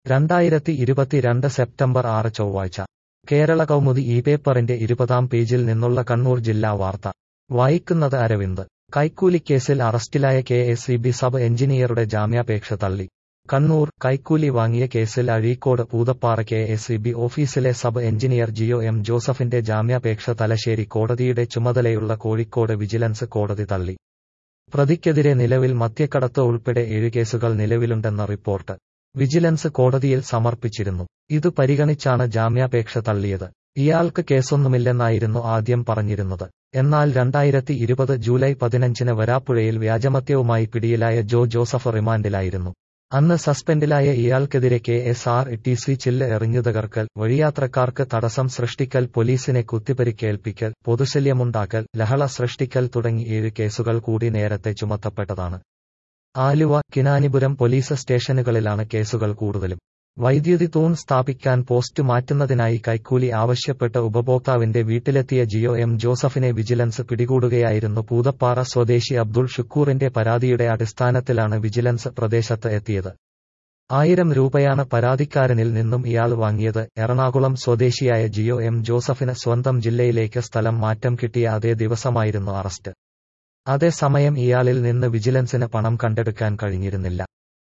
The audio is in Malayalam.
രണ്ടായിരത്തി ഇരുപത്തിരണ്ട് സെപ്റ്റംബർ ആറ് ചൊവ്വാഴ്ച കേരള കൗമുദി ഈ പേപ്പറിന്റെ ഇരുപതാം പേജിൽ നിന്നുള്ള കണ്ണൂർ ജില്ലാ വാർത്ത വായിക്കുന്നത് അരവിന്ദ് കൈക്കൂലിക്കേസിൽ അറസ്റ്റിലായ K S E B sub എഞ്ചിനീയറുടെ ജാമ്യാപേക്ഷ തള്ളി കണ്ണൂർ കൈക്കൂലി വാങ്ങിയ കേസിൽ Azhikode Poothappara K S E B ഓഫീസിലെ സബ് എഞ്ചിനീയർ ജിയോ എം ജോസഫിന്റെ ജാമ്യാപേക്ഷ തലശ്ശേരി കോടതിയുടെ ചുമതലയുള്ള കോഴിക്കോട് വിജിലൻസ് കോടതി തള്ളി പ്രതിക്കെതിരെ നിലവിൽ മദ്യക്കടത്ത് ഉൾപ്പെടെ ഏഴ് കേസുകൾ നിലവിലുണ്ടെന്ന റിപ്പോർട്ട് വിജിലൻസ് കോടതിയിൽ സമർപ്പിച്ചിരുന്നു ഇതു പരിഗണിച്ചാണ് ജാമ്യാപേക്ഷ തള്ളിയത് ഇയാൾക്ക് കേസൊന്നുമില്ലെന്നായിരുന്നു ആദ്യം പറഞ്ഞിരുന്നത് എന്നാൽ രണ്ടായിരത്തി ഇരുപത് ജൂലൈ പതിനഞ്ചിന് വരാപ്പുഴയിൽ വ്യാജമദ്യവുമായി പിടിയിലായ ജോ ജോസഫ് റിമാൻഡിലായിരുന്നു അന്ന് സസ്പെൻഡിലായ ഇയാൾക്കെതിരെ K S R T C ചില്ല് എറിഞ്ഞു തകർക്കൽ വഴിയാത്രക്കാർക്ക് തടസ്സം സൃഷ്ടിക്കൽ പോലീസിനെ കുത്തിപ്പരിക്കേൽപ്പിക്കൽ പൊതുശല്യമുണ്ടാക്കൽ ലഹള സൃഷ്ടിക്കൽ തുടങ്ങി ഏഴ് കേസുകൾ കൂടി നേരത്തെ ചുമത്തപ്പെട്ടതാണ് ആലുവ കിനാനിപുരം പോലീസ് സ്റ്റേഷനുകളിലാണ് കേസുകൾ കൂടുതലും വൈദ്യുതി തൂൺ സ്ഥാപിക്കാൻ പോസ്റ്റ് മാറ്റുന്നതിനായി കൈക്കൂലി ആവശ്യപ്പെട്ട് ഉപഭോക്താവിന്റെ വീട്ടിലെത്തിയ ജിയോ എം ജോസഫിനെ വിജിലൻസ് പിടികൂടുകയായിരുന്നു പൂതപ്പാറ സ്വദേശി അബ്ദുൾ ഷുക്കൂറിന്റെ പരാതിയുടെ അടിസ്ഥാനത്തിലാണ് വിജിലൻസ് പ്രദേശത്ത് എത്തിയത് ആയിരം രൂപയാണ് പരാതിക്കാരനിൽ നിന്നും ഇയാൾ വാങ്ങിയത് എറണാകുളം സ്വദേശിയായ ജിയോ എം ജോസഫിന് സ്വന്തം ജില്ലയിലേക്ക് സ്ഥലം മാറ്റം കിട്ടിയ അതേ ദിവസമായിരുന്നു അറസ്റ്റ് അതേസമയം ഇയാളിൽ നിന്ന് വിജിലൻസിന് പണം കണ്ടെടുക്കാൻ കഴിഞ്ഞിരുന്നില്ല